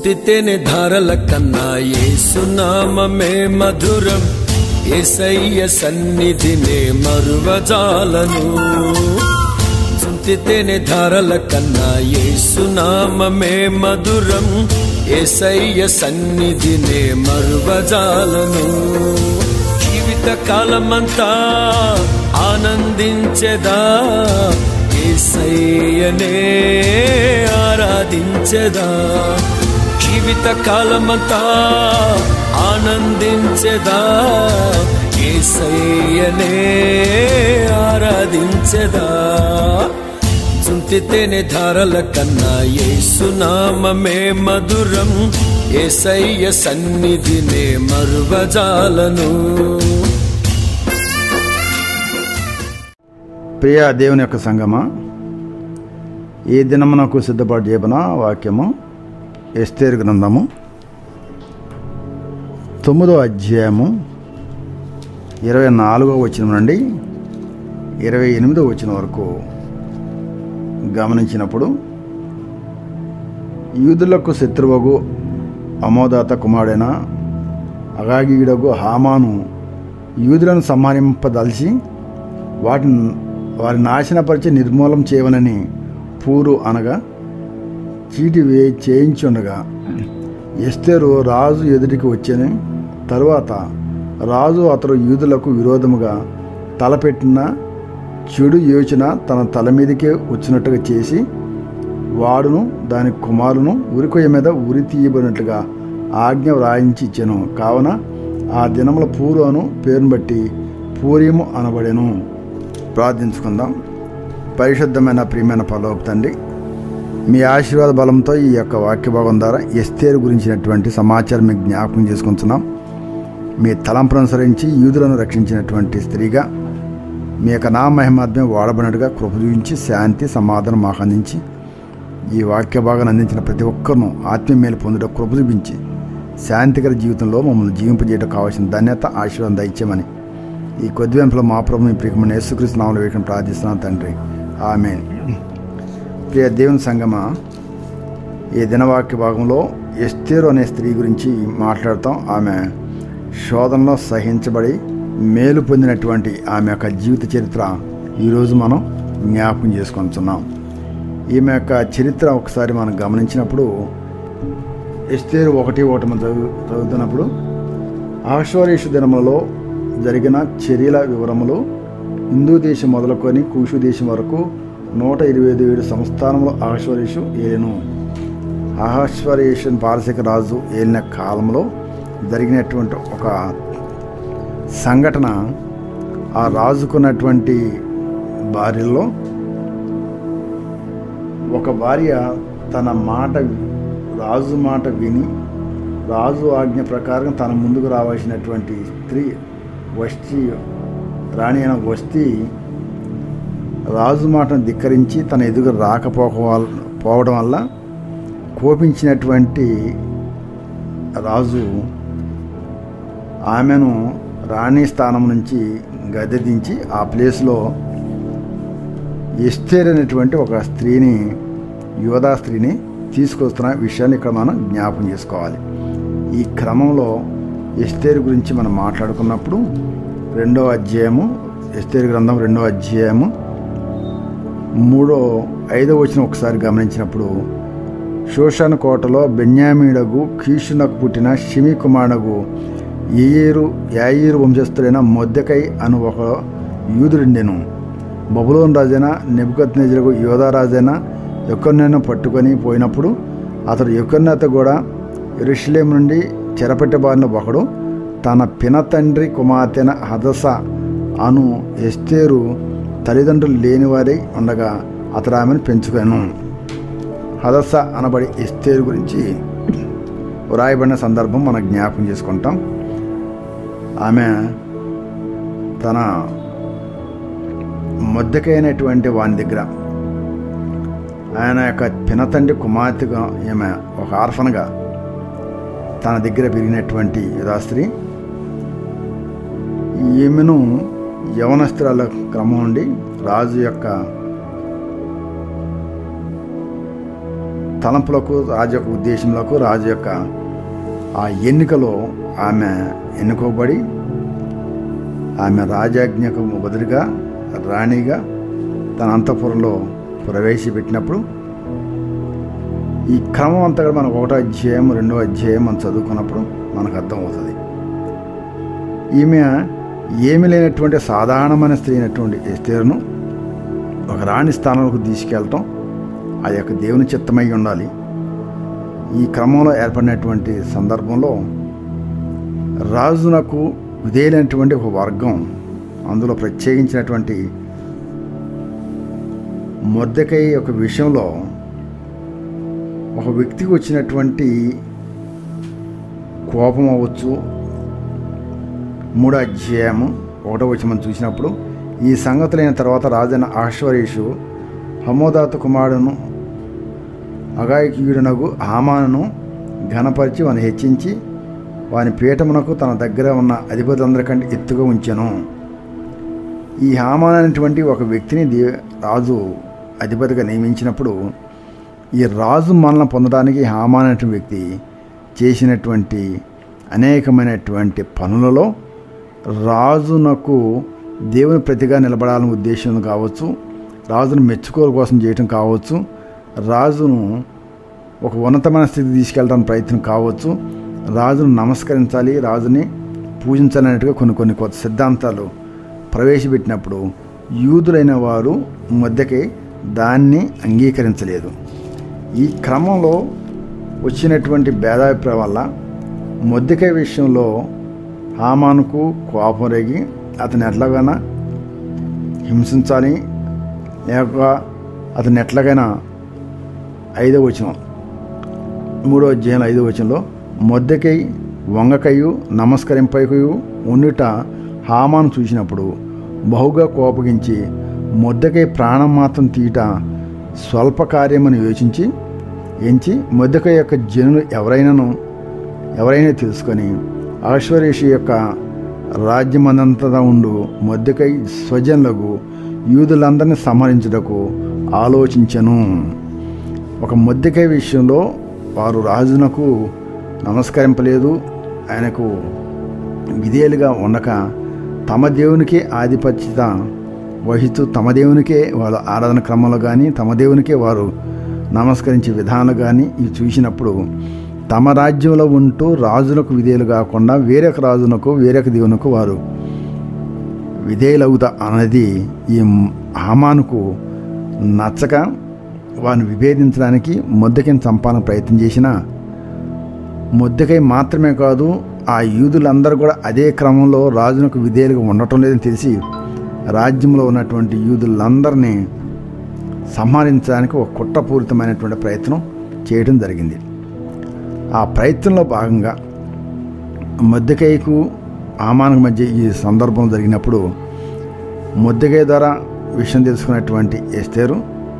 జుంటితేనే ధారల కన్నా ఏసునామమే మధురం ఏసయ్య సన్నిధినే మరువజాలను జుంటితేనే ధారల కన్నా ఏసునామమే మధురం ఏసయ్య సన్నిధినే మరువజాలను జీవిత కాలమంతా ఆనందించెదా ఏసయ్యనే ఆరాధించెదా జీవిత కాలమంతా ఆనందించెదా ఏసయ్యనే ఆరాధించెదా చుంటితేనే ధారల కన్నా ఏసునామమే మధురం ఏసయ్య సన్నిధినే మరువజాలను ప్రియ దేవుని యొక్క సంగమా ఈ దినమునకు సిద్ధపాటు చేయబడిన వాక్యము ఎస్తేరు గ్రంథము తొమ్మిదో అధ్యాయము ఇరవై నాలుగో వచనం నుండి ఇరవై ఎనిమిదో వచనం వరకు గమనించినప్పుడు యూదులకు శత్రువగు అమోదాత కుమారుడైన అగాగీయుడగు హామాను యూదులను సంహరింపదలిచి వాటిని వారి నాశనపరిచి నిర్మూలం చేయవనని పూరు అనగా చీటి వే చేయించుండగా ఎస్తేరు రాజు ఎదుటికి వచ్చని తరువాత రాజు అతడు యూదులకు విరోధముగా తలపెట్టిన చెడు యోచన తన తల మీదకే వచ్చినట్టుగా చేసి వాడును దాని కుమారును ఉరికొయ్య మీద ఉరి తీయబడినట్లుగా ఆజ్ఞ వ్రాయించి ఇచ్చెను కావున ఆ దినముల పూరు అను పేరును బట్టి పూర్యము అనబడెను ప్రార్థించుకుందాం పరిశుద్ధమైన ప్రియమైన పరలోక తండ్రి మీ ఆశీర్వాద బలంతో ఈ యొక్క వాక్య భాగం ద్వారా ఎస్తేరు గురించినటువంటి సమాచారం మీకు జ్ఞాపకం చేసుకుంటున్నాం మీ తలంపును అనుసరించి యూదులను రక్షించినటువంటి స్త్రీగా మీ యొక్క నా మహిమాత్మే వాడబడినట్టుగా కృప చూపించి శాంతి సమాధానం మాకు అందించి ఈ వాక్య భాగాన్ని అందించిన ప్రతి ఒక్కరిను ఆత్మీయ మేలు పొందుట కృప చూపించి శాంతికర జీవితంలో మమ్మల్ని జీవింపజేయడం కావాల్సిన ధన్యత ఆశీర్వాదం దయచేయమని ఈ కొద్ది వెంపలో మా ప్రభు మీ ప్రియమైన యేసుక్రీస్తు నామములో వేయడం ప్రార్థిస్తున్నాను తండ్రి ఆమెన్ ప్రియ దేవుని సంగమ ఈ దినవాక్య భాగంలో ఎస్తేరు అనే స్త్రీ గురించి మాట్లాడతాం ఆమె శోధనలో సహించబడి మేలు పొందినటువంటి ఆమె యొక్క జీవిత చరిత్ర ఈరోజు మనం జ్ఞాపకం చేసుకుంటున్నాం ఈమె యొక్క చరిత్ర ఒకసారి మనం గమనించినప్పుడు ఎస్తేరు ఒకటి ఒకటి మనం చదువు చదువుతున్నప్పుడు ఆశ్వరీషు దినములలో జరిగిన చర్యల వివరములు హిందూ దేశం మొదలుకొని కూషు దేశం వరకు నూట ఇరవై ఐదు ఏడు సంస్థానములు ఆశ్వరీషు ఏలిను అహశ్వరేషన్ పారసిక రాజు ఏలిన కాలంలో జరిగినటువంటి ఒక సంఘటన ఆ రాజుకున్నటువంటి భార్యలో ఒక భార్య తన మాట రాజు మాట విని రాజు ఆజ్ఞ ప్రకారం తన ముందుకు రావాల్సినటువంటి స్త్రీ వస్తి రాణి అయిన వస్తి రాజు మాటను ధిక్కరించి తన ఎదుగు రాకపోవ పోవడం వల్ల కోపించినటువంటి రాజు ఆమెను రాణి స్థానం నుంచి గద్దె దించి ఆ ప్లేస్లో ఎస్తేర్ అనేటువంటి ఒక స్త్రీని యోధా స్త్రీని తీసుకొస్తున్న విషయాన్ని ఇక్కడ మనం జ్ఞాపకం చేసుకోవాలి ఈ క్రమంలో ఎస్తేరు గురించి మనం మాట్లాడుకున్నప్పుడు రెండో అధ్యాయము ఎస్తేరు గ్రంథం రెండో అధ్యాయము మూడో ఐదో వచ్చిన ఒకసారి గమనించినప్పుడు శోషణ కోటలో బెన్యామీడగు కీషునకు పుట్టిన షిమి కుమారుడగు ఏయేరు యాయేరు వంశస్థుడైన మొద్దకై అను ఒక యూదుడుండెను బబులోన్ రాజైన నెబుకత్ నెజరకు యోధా రాజైన యొక్కన్నను పట్టుకొని పోయినప్పుడు అతడు యొక్కన్నత కూడా ఎరుషులేం నుండి చెరపెట్టబారిన ఒకడు తన పినతండ్రి కుమార్తెన హదస అను ఎస్తేరు తల్లిదండ్రులు లేనివారై ఉండగా అతడు ఆమెను పెంచుకొను హదస అనబడి ఎస్తేరు గురించి వ్రాయబడిన సందర్భం మనం జ్ఞాపకం చేసుకుంటాం ఆమె తన మొద్దకైనటువంటి వాని దగ్గర ఆయన యొక్క పినతండ్రి కుమార్తెగా ఈమె ఒక ఆర్ఫన్గా తన దగ్గర పెరిగినటువంటి యథాస్త్రీ ఈమెను యవనస్త్రాల క్రమం నుండి రాజు యొక్క తలంపులకు రాజు యొక్క ఉద్దేశంలకు రాజు యొక్క ఆ ఎన్నికలో ఆమె ఎన్నుకోబడి ఆమె రాజాజ్ఞకు బదులుగా రాణిగా తన అంతఃపురంలో ప్రవేశపెట్టినప్పుడు ఈ క్రమం అంతా కూడా మనకు ఒకటో అధ్యాయం రెండో అధ్యాయం మనం చదువుకున్నప్పుడు మనకు అర్థమవుతుంది ఈమె ఏమి లేనటువంటి సాధారణమైన స్త్రీ అయినటువంటి ఎస్తేరును ఒక రాణి స్థానంలోకి తీసుకెళ్ళటం అది యొక్క దేవుని చిత్తమై ఉండాలి ఈ క్రమంలో ఏర్పడినటువంటి సందర్భంలో రాజునకు విధేయులైనటువంటి ఒక వర్గం అందులో ప్రత్యేకించినటువంటి మొద్దకై ఒక విషయంలో ఒక వ్యక్తికి వచ్చినటువంటి కోపం అవ్వచ్చు మూడో అధ్యాయము ఒకటో వచ్చి మనం చూసినప్పుడు ఈ సంగతులైన తర్వాత రాజైన ఆశ్వరేషు హమోదాత కుమారుడును అగాయకీయుడునగు హామాను ఘనపరిచి వాని హెచ్చించి వాని పీఠమునకు తన దగ్గర ఉన్న అధిపతులందరికంటే ఎత్తుగా ఉంచెను ఈ హామాన్ అనేటువంటి ఒక వ్యక్తిని దే రాజు అధిపతిగా నియమించినప్పుడు ఈ రాజు మరణ పొందడానికి హామాన్ అనేటువంటి వ్యక్తి చేసినటువంటి అనేకమైనటువంటి పనులలో రాజునకు దేవుని ప్రతిగా నిలబడాలని ఉద్దేశం కావచ్చు రాజును మెచ్చుకోలు కోసం చేయటం కావచ్చు రాజును ఒక ఉన్నతమైన స్థితి తీసుకెళ్ళడానికి ప్రయత్నం కావచ్చు రాజును నమస్కరించాలి రాజుని పూజించాలన్నట్టుగా కొన్ని కొన్ని కొత్త సిద్ధాంతాలు ప్రవేశపెట్టినప్పుడు యూదులైన వారు మధ్యకి దాన్ని అంగీకరించలేదు ఈ క్రమంలో వచ్చినటువంటి భేదాభిప్రాయం వల్ల మొద్దికాయ విషయంలో హామానుకు కోపం రేగి అతను ఎట్లాగైనా హింసించాలి లేక అతను ఎట్లాగైనా ఐదో వచనం మూడో అధ్యాయం ఐదో వచనంలో మొద్దకై వంగకయు నమస్కరింపకయు ఉండుట హామాను చూసినప్పుడు బహుగా కోపగించి మొద్దకై ప్రాణం మాత్రం తీట స్వల్ప కార్యమని యోచించి ఎంచి మొద్దక యొక్క జనులు ఎవరైనాను ఎవరైనా తెలుసుకొని ఆశ్వరేషు యొక్క రాజ్యమందంతటా ఉండు మొద్దకై స్వజనులకు యూదులందరినీ సంహరించుటకు ఆలోచించను ఒక మొద్దకై విషయంలో వారు రాజునకు నమస్కరింపలేదు ఆయనకు విధేయులుగా ఉండక తమ దేవునికే ఆధిపత్యత వహిస్తూ తమ దేవునికే వాళ్ళ ఆరాధన క్రమంలో కానీ తమ దేవునికే వారు నమస్కరించే విధానాలు కానీ ఇవి చూసినప్పుడు తమ రాజ్యంలో ఉంటూ రాజులకు విధేయులు కాకుండా వేరొక రాజునకు వేరొక దేవునకు వారు విధేయులవుతా అన్నది ఈ హామానుకు నచ్చక వారిని విభేదించడానికి ముద్దకైన చంపాలని ప్రయత్నం చేసిన ముద్దకై మాత్రమే కాదు ఆ యూదులందరూ కూడా అదే క్రమంలో రాజునకు విధేయులుగా ఉండటం లేదని తెలిసి రాజ్యంలో ఉన్నటువంటి యూదులందరినీ సంహరించడానికి ఒక కుట్రపూరితమైనటువంటి ప్రయత్నం చేయడం జరిగింది ఆ ప్రయత్నంలో భాగంగా మొద్దకైకు ఆమానికి మధ్య ఈ సందర్భం జరిగినప్పుడు మొద్దకై ద్వారా విషయం తెలుసుకున్నటువంటి ఎస్తేరు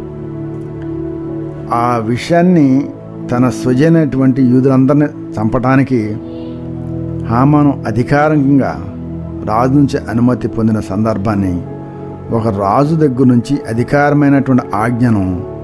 ఆ విషయాన్ని తన స్వజైనటువంటి యూదులందరినీ చంపటానికి హామాను అధికారికంగా రాజు నుంచి అనుమతి పొందిన సందర్భాన్ని ఒక రాజు దగ్గర నుంచి అధికారమైనటువంటి ఆజ్ఞను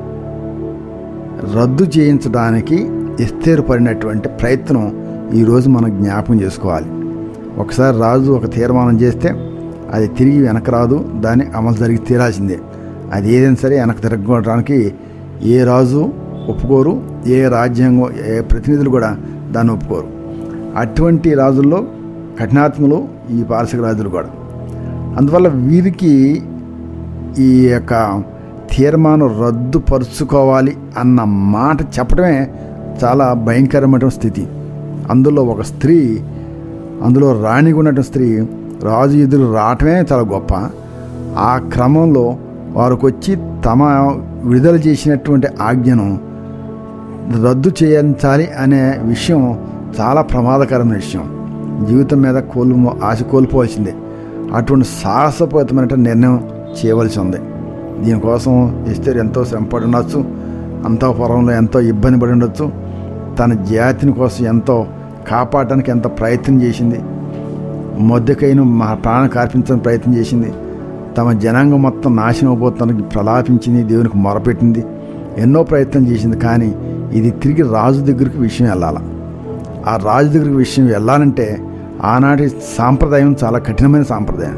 రద్దు చేయించడానికి ఎస్తేరు పడినటువంటి ప్రయత్నం ఈరోజు మనం జ్ఞాపకం చేసుకోవాలి ఒకసారి రాజు ఒక తీర్మానం చేస్తే అది తిరిగి వెనక రాదు దాన్ని అమలు జరిగి తీరాల్సిందే అది ఏదైనా సరే వెనక తిరగడానికి ఏ రాజు ఒప్పుకోరు ఏ రాజ్యాంగం ఏ ప్రతినిధులు కూడా దాన్ని ఒప్పుకోరు అటువంటి రాజుల్లో కఠినాత్ములు ఈ పారసిక రాజులు కూడా అందువల్ల వీరికి ఈ యొక్క తీర్మానం రద్దుపరుచుకోవాలి అన్న మాట చెప్పడమే చాలా భయంకరమైన స్థితి అందులో ఒక స్త్రీ అందులో రాణిగా ఉన్నటువంటి స్త్రీ రాజు ఎదురు రావటమే చాలా గొప్ప ఆ క్రమంలో వారికి వచ్చి తమ విడుదల చేసినటువంటి ఆజ్ఞను రద్దు చేయించాలి అనే విషయం చాలా ప్రమాదకరమైన విషయం జీవితం మీద కోల్పు ఆశ కోల్పోవాల్సిందే అటువంటి సాహసపూరితమైన నిర్ణయం చేయవలసి ఉంది దీనికోసం ఇస్తారు ఎంతో శ్రమపడి ఉండొచ్చు అంతఃపురంలో ఎంతో ఇబ్బంది పడి ఉండొచ్చు తన జాతిని కోసం ఎంతో కాపాడడానికి ఎంతో ప్రయత్నం చేసింది మొద్దకైన మా ప్రాణం కార్పించడానికి ప్రయత్నం చేసింది తమ జనాంగం మొత్తం నాశనం అయిపోతానికి ప్రలాపించింది దేవునికి మొరపెట్టింది ఎన్నో ప్రయత్నం చేసింది కానీ ఇది తిరిగి రాజు దగ్గరికి విషయం వెళ్ళాలి ఆ రాజు దగ్గరికి విషయం వెళ్ళాలంటే ఆనాటి సాంప్రదాయం చాలా కఠినమైన సాంప్రదాయం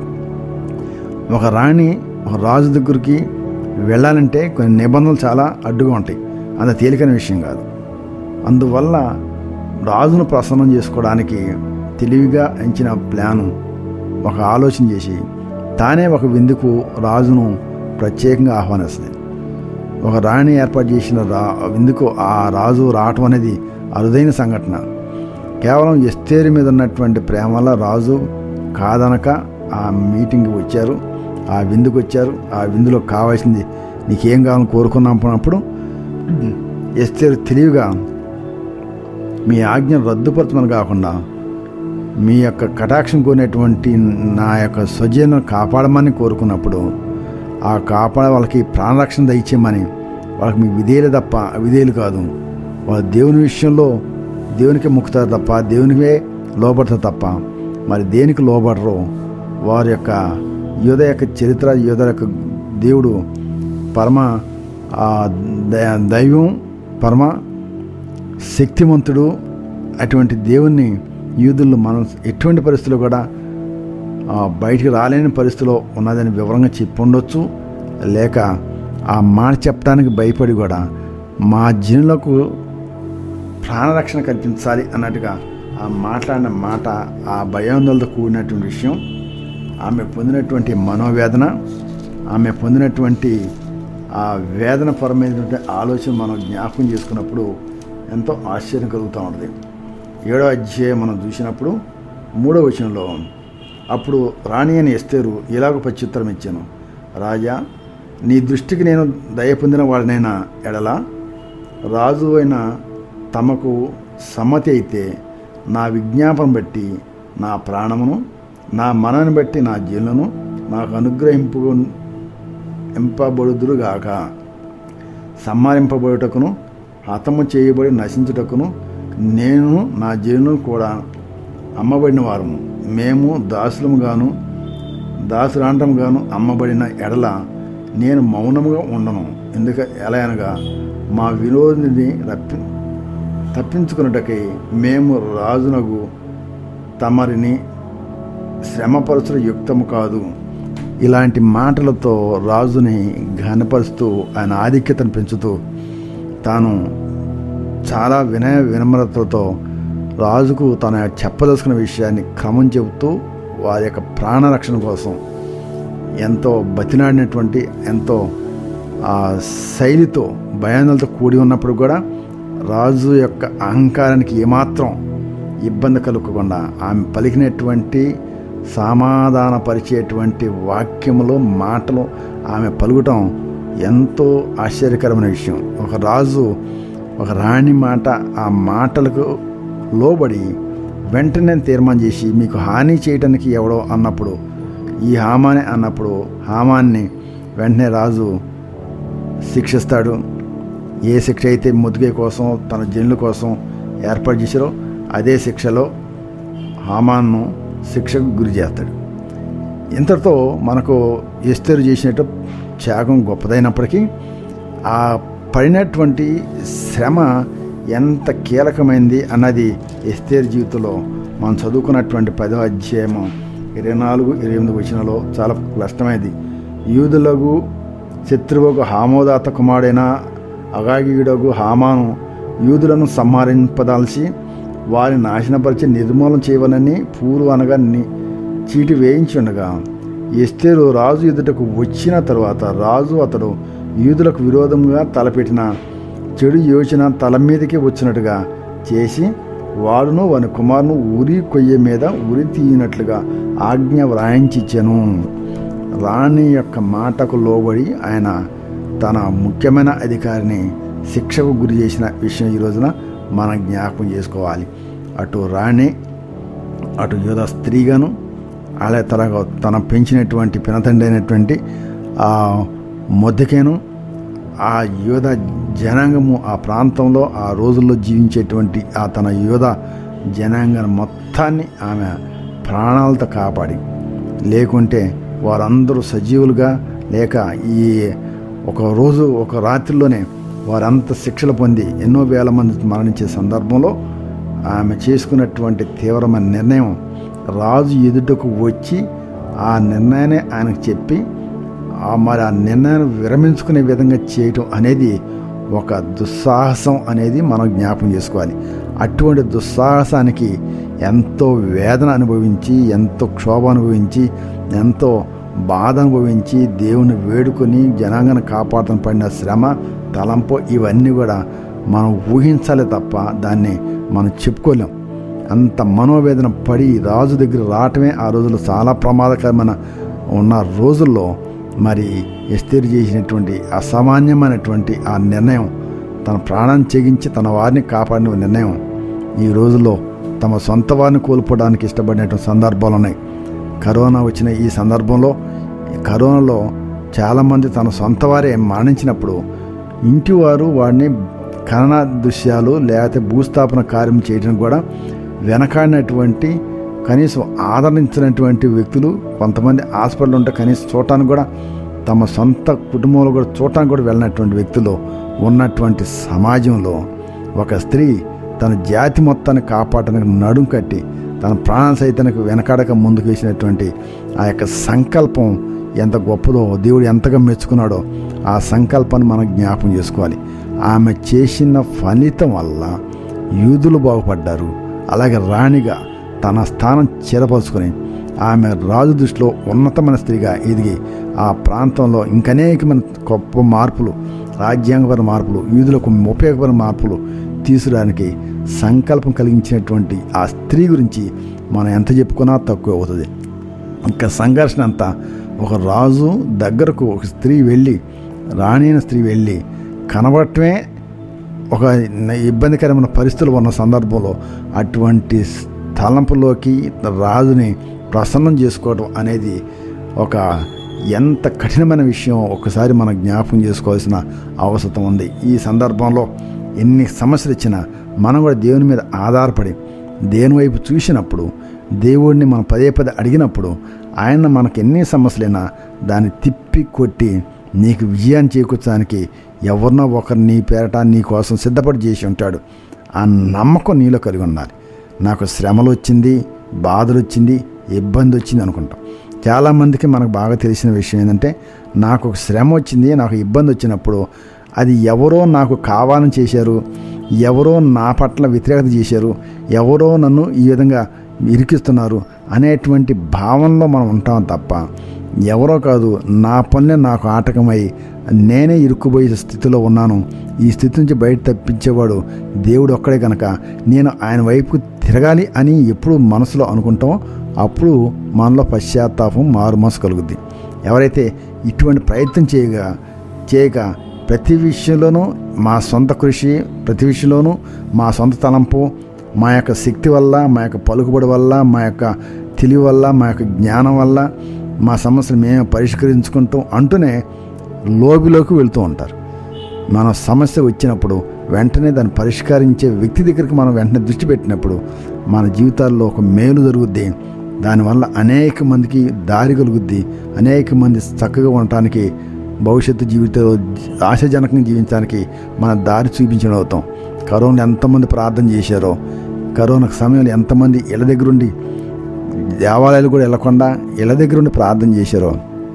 ఒక రాణి ఒక రాజు దగ్గరికి వెళ్ళాలంటే కొన్ని నిబంధనలు చాలా అడ్డుగా ఉంటాయి అంత తేలికైన విషయం కాదు అందువల్ల రాజును ప్రసన్నం చేసుకోవడానికి తెలివిగా ఎంచిన ప్లాను ఒక ఆలోచన చేసి తానే ఒక విందుకు రాజును ప్రత్యేకంగా ఆహ్వానిస్తుంది ఒక రాణి ఏర్పాటు చేసిన రా విందుకు ఆ రాజు రావటం అనేది అరుదైన సంఘటన కేవలం ఎస్తేరు మీద ఉన్నటువంటి ప్రేమ వల్ల రాజు కాదనక ఆ మీటింగ్కి వచ్చారు ఆ విందుకు వచ్చారు ఆ విందులో కావాల్సింది నీకేం కావాలని కోరుకున్నప్పుడు ఎస్తేరు తెలివిగా మీ ఆజ్ఞను రద్దుపరచమని కాకుండా మీ యొక్క కటాక్షం కోరినటువంటి నా యొక్క స్వజీవనం కాపాడమని కోరుకున్నప్పుడు ఆ కాపాడ వాళ్ళకి ప్రాణరక్షణ దయచేయమని వాళ్ళకి మీకు విధేయులు తప్ప విధేయులు కాదు వాళ్ళు దేవుని విషయంలో దేవునికి ముక్తారు తప్ప దేవునికే లోబడతారు తప్ప మరి దేనికి లోబడరు వారి యొక్క యోధ యొక్క చరిత్ర యోధ యొక్క దేవుడు పరమ ఆ, దై- దైవం పరమ శక్తిమంతుడు అటువంటి దేవుణ్ణి యూదుల్లో మనం ఎటువంటి పరిస్థితుల్లో కూడా ఆ, బయటికి రాలేని పరిస్థితిలో ఉన్నదని వివరంగా చెప్పి ఉండొచ్చు లేక ఆ మాట చెప్పడానికి భయపడి కూడా మా జనులకు ప్రాణరక్షణ కల్పించాలి అన్నట్టుగా ఆ మాట్లాడిన మాట ఆ భయాందోళనతో కూడినటువంటి విషయం ఆమె పొందినటువంటి మనోవేదన ఆమె పొందినటువంటి ఆ వేదన పరమైనటువంటి ఆలోచన మనం జ్ఞాపకం చేసుకున్నప్పుడు ఎంతో ఆశ్చర్యం కలుగుతూ ఉంటుంది ఏడో అధ్యాయం మనం చూసినప్పుడు మూడో వచనంలో అప్పుడు రాణి అని ఎస్తేరు ఇలాగ ప్రత్యుత్తరం ఇచ్చాను రాజా నీ దృష్టికి నేను దయ పొందిన వాడినైనా ఎడలా రాజు అయిన తమకు సమ్మతి అయితే నా విజ్ఞాపన బట్టి నా ప్రాణమును నా మనని బట్టి నా జీవులను నాకు అనుగ్రహింపు ఎంపబడుదురుగాక సంహరింపబడుటకును హతము చేయబడి నశించుటకును నేను నా జీవులను కూడా అమ్మబడిన వారము మేము దాసులము గాను దాసురాంటం గాను అమ్మబడిన ఎడల నేను మౌనముగా ఉండను ఎందుక ఎలా అనగా మా విరోధిని రప్పి తప్పించుకున్నటకై మేము రాజునకు తమరిని శ్రమపరచుట యుక్తము కాదు ఇలాంటి మాటలతో రాజుని ఘనపరుస్తూ ఆయన ఆధిక్యతను పెంచుతూ తాను చాలా వినయ వినమ్రతలతో రాజుకు తన చెప్పదలుచుకున్న విషయాన్ని క్రమం చెబుతూ వారి యొక్క ప్రాణరక్షణ కోసం ఎంతో బతినాడినటువంటి ఎంతో ఆ శైలితో భయానాలతో కూడి ఉన్నప్పుడు కూడా రాజు యొక్క అహంకారానికి ఏమాత్రం ఇబ్బంది కలుగకుండా ఆమె పలికినటువంటి సమాధానపరిచేటువంటి వాక్యములు మాటలు ఆమె పలుకటం ఎంతో ఆశ్చర్యకరమైన విషయం ఒక రాజు ఒక రాణి మాట ఆ మాటలకు లోబడి వెంటనే తీర్మానం చేసి మీకు హాని చేయటానికి ఎవడో అన్నప్పుడు ఈ హామానే అన్నప్పుడు హామాన్ని వెంటనే రాజు శిక్షిస్తాడు ఏ శిక్ష అయితే ముద్దుగే కోసం తన జనుల కోసం ఏర్పాటు చేశారో అదే శిక్షలో హామాన్ను శిక్షకు గురి చేస్తాడు ఇంతటితో మనకు ఎస్తేరు చేసినట్టు త్యాగం గొప్పదైనప్పటికీ ఆ పడినటువంటి శ్రమ ఎంత కీలకమైంది అన్నది ఎస్తేరు జీవితంలో మనం చదువుకున్నటువంటి పదో అధ్యాయము ఇరవై నాలుగు ఇరవై ఎనిమిది వచ్చినలో చాలా క్లిష్టమైనది యూదులకు శత్రువుకు హామోదాత కుమారుడైన అగాగీయుడకు హామాను యూదులను సంహరింపదాల్చి వారిని నాశనపరిచి నిర్మూలన చేయవనని పూర్వ అనగా ని- చీటి వేయించి ఉండగా ఎస్తేరు రాజు ఎదుటకు వచ్చిన తరువాత రాజు అతడు యూదులకు విరోధంగా తలపెట్టిన చెడు యోచన తల మీదకి వచ్చినట్టుగా చేసి వాడును వాని కుమారును ఉరి కొయ్య మీద ఉరి తీయనట్లుగా ఆజ్ఞ వ్రాయించిచ్చెను రాణి యొక్క మాటకు లోబడి ఆయన తన ముఖ్యమైన అధికారిని శిక్షకు గురి చేసిన విషయం ఈ రోజున మనం జ్ఞాపకం చేసుకోవాలి అటు రాణి అటు యోధ స్త్రీగాను అలాగే తన తన పెంచినటువంటి పినతండ్రి అయినటువంటి ఆ మొద్దకేను ఆ యోధ జనాంగము ఆ ప్రాంతంలో ఆ రోజుల్లో జీవించేటువంటి ఆ తన యోధ జనాంగం మొత్తాన్ని ఆమె ప్రాణాలతో కాపాడి లేకుంటే వారందరూ సజీవులుగా లేక ఈ ఒక రోజు ఒక రాత్రిలోనే వారంత శిక్షలు పొంది ఎన్నో వేల మంది మరణించే సందర్భంలో ఆమె చేసుకున్నటువంటి తీవ్రమైన నిర్ణయం రాజు ఎదుటకు వచ్చి ఆ నిర్ణయాన్ని ఆయనకు చెప్పి ఆ మరి ఆ నిర్ణయాన్ని విరమించుకునే విధంగా చేయటం అనేది ఒక దుస్సాహసం అనేది మనం జ్ఞాపకం చేసుకోవాలి అటువంటి దుస్సాహసానికి ఎంతో వేదన అనుభవించి ఎంతో క్షోభ అనుభవించి ఎంతో బాధ అనుభవించి దేవుని వేడుకొని జనాంగను కాపాడటం పడిన శ్రమ తలంపు ఇవన్నీ కూడా మనం ఊహించాలి తప్ప దాన్ని మనం చెప్పుకోలేం అంత మనోవేదన పడి రాజు దగ్గర రావటమే ఆ రోజుల్లో చాలా ప్రమాదకరమైన ఉన్న రోజుల్లో మరి ఎస్తేరు చేసినటువంటి అసామాన్యమైనటువంటి ఆ నిర్ణయం తన ప్రాణాన్ని చెగించి తన వారిని కాపాడిన నిర్ణయం ఈ రోజుల్లో తమ సొంత వారిని కోల్పోవడానికి ఇష్టపడినటువంటి సందర్భాలు ఉన్నాయి కరోనా వచ్చిన ఈ సందర్భంలో ఈ కరోనాలో చాలామంది తన సొంత వారే మరణించినప్పుడు ఇంటి వారు వాడిని ఖనన దృశ్యాలు లేకపోతే భూస్థాపన కార్యం చేయడం కూడా వెనకాడినటువంటి కనీసం ఆదరించినటువంటి వ్యక్తులు కొంతమంది హాస్పిటల్ ఉంటే కనీసం చూడటానికి కూడా తమ సొంత కుటుంబంలో కూడా చూడటానికి కూడా వెళ్ళినటువంటి వ్యక్తులు ఉన్నటువంటి సమాజంలో ఒక స్త్రీ తన జాతి మొత్తాన్ని కాపాడడానికి నడుం కట్టి తన ప్రాణ సైతానికి వెనకాడక ముందుకు వేసినటువంటి ఆ యొక్క సంకల్పం ఎంత గొప్పదో దేవుడు ఎంతగా మెచ్చుకున్నాడో ఆ సంకల్పాన్ని మనం జ్ఞాపకం చేసుకోవాలి ఆమె చేసిన ఫలితం వల్ల యూదులు బాగుపడ్డారు అలాగే రాణిగా తన స్థానం చేరపరుచుకొని ఆమె రాజు దృష్టిలో ఉన్నతమైన స్త్రీగా ఎదిగి ఆ ప్రాంతంలో ఇంకనేకమైన గొప్ప మార్పులు రాజ్యాంగపర మార్పులు యూదులకు ఉపయోగపడిన మార్పులు తీసుకురానికి సంకల్పం కలిగించినటువంటి ఆ స్త్రీ గురించి మనం ఎంత చెప్పుకున్నా తక్కువ అవుతుంది ఇంకా సంఘర్షణ అంతా ఒక రాజు దగ్గరకు ఒక స్త్రీ వెళ్ళి రాణి అయిన స్త్రీ వెళ్ళి కనబడటమే ఒక ఇబ్బందికరమైన పరిస్థితులు ఉన్న సందర్భంలో అటువంటి తలంపులోకి రాజుని ప్రసన్నం చేసుకోవడం అనేది ఒక ఎంత కఠినమైన విషయం ఒకసారి మనం జ్ఞాపకం చేసుకోవాల్సిన అవసరం ఉంది ఈ సందర్భంలో ఎన్ని సమస్యలు ఇచ్చినా మనం కూడా దేవుని మీద ఆధారపడి దేవుని వైపు చూసినప్పుడు దేవుడిని మనం పదే పదే అడిగినప్పుడు ఆయన మనకు ఎన్ని సమస్యలైనా దాన్ని తిప్పి కొట్టి నీకు విజయాన్ని చేకూర్చడానికి ఎవరినో ఒకరు నీ పేరట నీ కోసం సిద్ధపడి చేసి ఉంటాడు ఆ నమ్మకం నీలో కలిగి ఉండాలి నాకు శ్రమలు వచ్చింది బాధలు వచ్చింది ఇబ్బంది వచ్చింది అనుకుంటాం చాలామందికి మనకు బాగా తెలిసిన విషయం ఏంటంటే నాకు ఒక శ్రమ వచ్చింది నాకు ఇబ్బంది వచ్చినప్పుడు అది ఎవరో నాకు కావాలని చేశారు ఎవరో నా పట్ల వ్యతిరేకత చేశారు ఎవరో నన్ను ఈ విధంగా ఇరికిస్తున్నారు అనేటువంటి భావనలో మనం ఉంటాం తప్ప ఎవరో కాదు నా పనులే నాకు ఆటకమై నేనే ఇరుక్కుపోయే స్థితిలో ఉన్నాను ఈ స్థితి నుంచి బయట తప్పించేవాడు దేవుడు ఒక్కడే కనుక నేను ఆయన వైపుకు తిరగాలి అని ఎప్పుడు మనసులో అనుకుంటామో అప్పుడు మనలో పశ్చాత్తాపం మారు మనసు కలుగుద్ది ఎవరైతే ఇటువంటి ప్రయత్నం చేయగా చేయక ప్రతి విషయంలోనూ మా సొంత కృషి ప్రతి విషయంలోనూ మా సొంత తలంపు మా యొక్క శక్తి వల్ల మా యొక్క పలుకుబడి వల్ల మా యొక్క తెలివి వల్ల మా యొక్క జ్ఞానం వల్ల మా సమస్యలు మేమే పరిష్కరించుకుంటాం అంటూనే లోబిలోకి వెళ్తూ ఉంటారు మన సమస్య వచ్చినప్పుడు వెంటనే దాన్ని పరిష్కరించే వ్యక్తి దగ్గరికి మనం వెంటనే దృష్టి పెట్టినప్పుడు మన జీవితాల్లో ఒక మేలు జరుగుద్ది దానివల్ల అనేక మందికి దారి కలుగుద్ది అనేక మంది చక్కగా ఉండటానికి భవిష్యత్తు జీవితంలో ఆశాజనకంగా జీవించడానికి మన దారి చూపించడం అవుతాం కరోనా ఎంతమంది ప్రార్థన చేశారో కరోనా సమయంలో ఎంతమంది ఇళ్ళ దగ్గరుండి దేవాలయాలు కూడా వెళ్ళకుండా ఇళ్ళ దగ్గరుండి ప్రార్థన చేశారో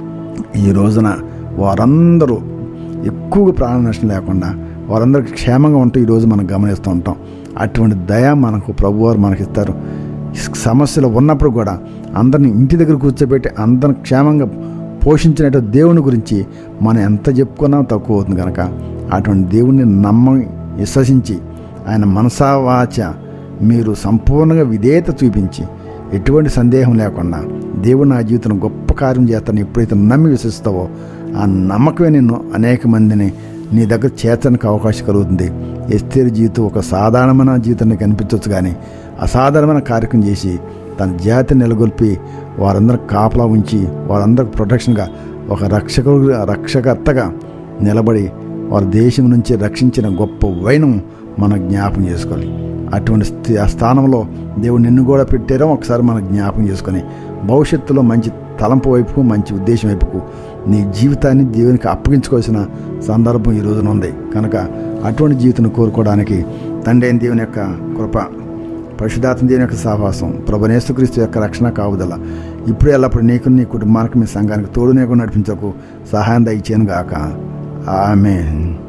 ఈ రోజున వారందరూ ఎక్కువగా ప్రాణ నష్టం లేకుండా వారందరికీ క్షేమంగా ఉంటూ ఈరోజు మనం గమనిస్తూ ఉంటాం అటువంటి దయ మనకు ప్రభువారు మనకి ఇస్తారు సమస్యలు ఉన్నప్పుడు కూడా అందరిని ఇంటి దగ్గర కూర్చోబెట్టి అందరిని క్షేమంగా పోషించినట్టు దేవుని గురించి మనం ఎంత చెప్పుకున్నా తక్కువ అవుతుంది కనుక అటువంటి దేవుణ్ణి నమ్మి విశ్వసించి ఆయన మనసావాచ మీరు సంపూర్ణంగా విధేయత చూపించి ఎటువంటి సందేహం లేకుండా దేవుడు నా జీవితం గొప్ప కార్యం చేస్తాను ఎప్పుడైతే నమ్మి విశ్వసిస్తావో ఆ నమ్మకమే నిన్ను అనేక మందిని నీ దగ్గర చేర్చడానికి అవకాశం కలుగుతుంది ఎస్తేరు జీవితం ఒక సాధారణమైన జీవితాన్ని కనిపించవచ్చు కానీ అసాధారణమైన కార్యక్రమం చేసి తన జాతిని నెలకొల్పి వారందరికి కాపలా ఉంచి వారందరికి ప్రొటెక్షన్గా ఒక రక్షకుడు రక్షకర్తగా నిలబడి వారి దేశం నుంచి రక్షించిన గొప్ప వైనం మనం జ్ఞాపకం చేసుకోవాలి అటువంటి స్థి- ఆ స్థానంలో దేవుడు నిన్ను కూడా పెట్టారో ఒకసారి మనం జ్ఞాపకం చేసుకొని భవిష్యత్తులో మంచి తలంపు వైపుకు మంచి ఉద్దేశం వైపుకు నీ జీవితాన్ని దేవునికి అప్పగించుకోవాల్సిన సందర్భం ఈ రోజున ఉంది కనుక అటువంటి జీవితం కోరుకోవడానికి తండ్రి అయిన దేవుని యొక్క కృప పరిశుధాత్మ దేవుని యొక్క సహవాసం ప్రభనేసుక్రీస్తు యొక్క రక్షణ కావుదల ఇప్పుడు ఎల్లప్పుడు నీకు నీ కుటుంబానికి మీ సంఘానికి తోడు నీకు నడిపించకు సహాయం దయచేయను గాక ఆమెన్